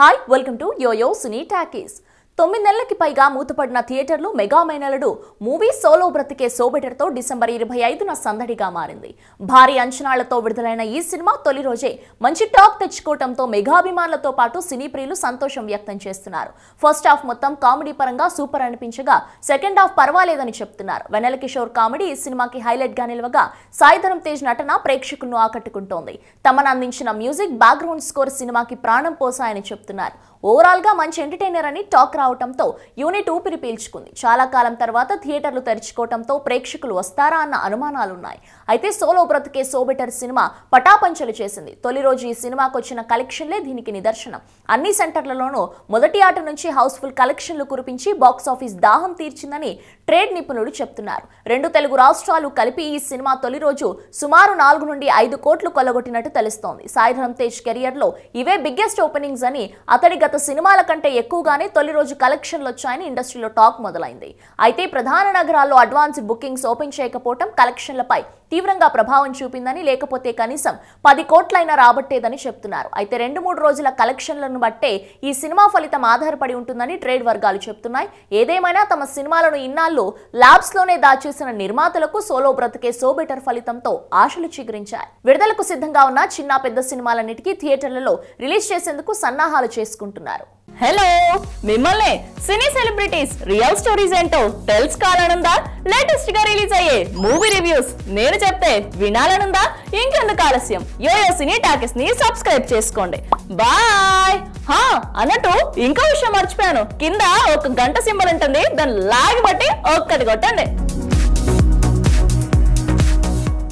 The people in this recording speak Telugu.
hi welcome to yoyo cine talkies తొమ్మిది నెలలకి పైగా మూతపడిన థియేటర్లు మెగా మైనలుడు మూవీ సోలో బ్రతికే సోబెటర్తో డిసెంబర్ ఇరవై ఐదున సందడిగా మారింది భారీ అంచనాలతో విడుదలైన ఈ సినిమా తొలి రోజే మంచి టాక్ తెచ్చుకోవడంతో మెగాభిమానులతో పాటు సినీ ప్రియులు సంతోషం వ్యక్తం చేస్తున్నారు ఫస్ట్ హాఫ్ మొత్తం కామెడీ పరంగా సూపర్ అనిపించగా సెకండ్ హాఫ్ పర్వాలేదని చెప్తున్నారు వెనల్ కిషోర్ కామెడీ ఈ సినిమాకి హైలైట్ గా నిలవగా సాయిధరం తేజ్ నటన ప్రేక్షకులను ఆకట్టుకుంటోంది తమను అందించిన మ్యూజిక్ బ్యాక్గ్రౌండ్ స్కోర్ సినిమాకి ప్రాణం పోసాయని చెప్తున్నారు ఓవరాల్ గా మంచి ఎంటర్టైనర్ అని టాక్ రావడంతో యూనిట్ ఊపిరి పీల్చుకుంది చాలా కాలం తర్వాత థియేటర్లు తెరుచుకోవడంతో ప్రేక్షకులు వస్తారా అన్న అనుమానాలున్నాయి అయితే సోలో బ్రతికే సోబెటర్ సినిమా పటాపంచలు చేసింది తొలి రోజు ఈ సినిమాకు వచ్చిన కలెక్షన్లే దీనికి నిదర్శనం అన్ని సెంటర్లలోనూ మొదటి ఆట నుంచి హౌస్ఫుల్ కలెక్షన్లు కురిపించి బాక్స్ ఆఫీస్ దాహం తీర్చిందని ట్రేడ్ నిపుణులు చెప్తున్నారు రెండు తెలుగు రాష్ట్రాలు కలిపి ఈ సినిమా తొలి రోజు సుమారు నాలుగు నుండి ఐదు కోట్లు కొల్లగొట్టినట్టు తెలుస్తోంది సాయిధరం తేజ్ కెరియర్ లో ఇవే బిగ్గెస్ట్ ఓపెనింగ్స్ అని అతడి గత సినిమాల కంటే ఎక్కువగానే తొలి రోజు కలెక్షన్లు వచ్చాయని ఇండస్ట్రీలో టాక్ మొదలైంది అయితే ప్రధాన నగరాల్లో అడ్వాన్స్ బుకింగ్స్ ఓపెన్ చేయకపోవటం కలెక్షన్లపై తీవ్రంగా ప్రభావం చూపిందని లేకపోతే కనీసం పది కోట్లైనా రాబట్టేదని చెప్తున్నారు అయితే రెండు మూడు రోజుల కలెక్షన్లను బట్టే ఈ సినిమా ఫలితం ఆధారపడి ఉంటుందని ట్రేడ్ వర్గాలు చెప్తున్నాయి ఏదేమైనా తమ సినిమాలను ఇన్నాళ్ళు ల్యాబ్స్ లోనే దాచేసిన నిర్మాతలకు సోలో బ్రతికే సో బెటర్ ఫలితంతో ఆశలు చిగురించాయి విడుదలకు సిద్ధంగా ఉన్న చిన్న పెద్ద సినిమాలన్నిటికీ థియేటర్లలో రిలీజ్ చేసేందుకు సన్నాహాలు చేసుకుంటున్నారు హలో మిమ్మల్ని సినీ సెలబ్రిటీస్ రియల్ స్టోరీస్ ఏంటో తెలుసుకోవాలనుందా లేటెస్ట్ గా రిలీజ్ అయ్యే మూవీ రివ్యూస్ నేను చెప్తే వినాలనుందా ఇంకెందుకు ఆలస్యం యోయో సినీ టాకీస్ ని సబ్స్క్రైబ్ చేసుకోండి బాయ్ హా అన్నట్టు ఇంకో విషయం మర్చిపోయాను కింద ఒక గంట సింబల్ ఉంటుంది దాన్ని లాగి బట్టి ఒక్కటి కొట్టండి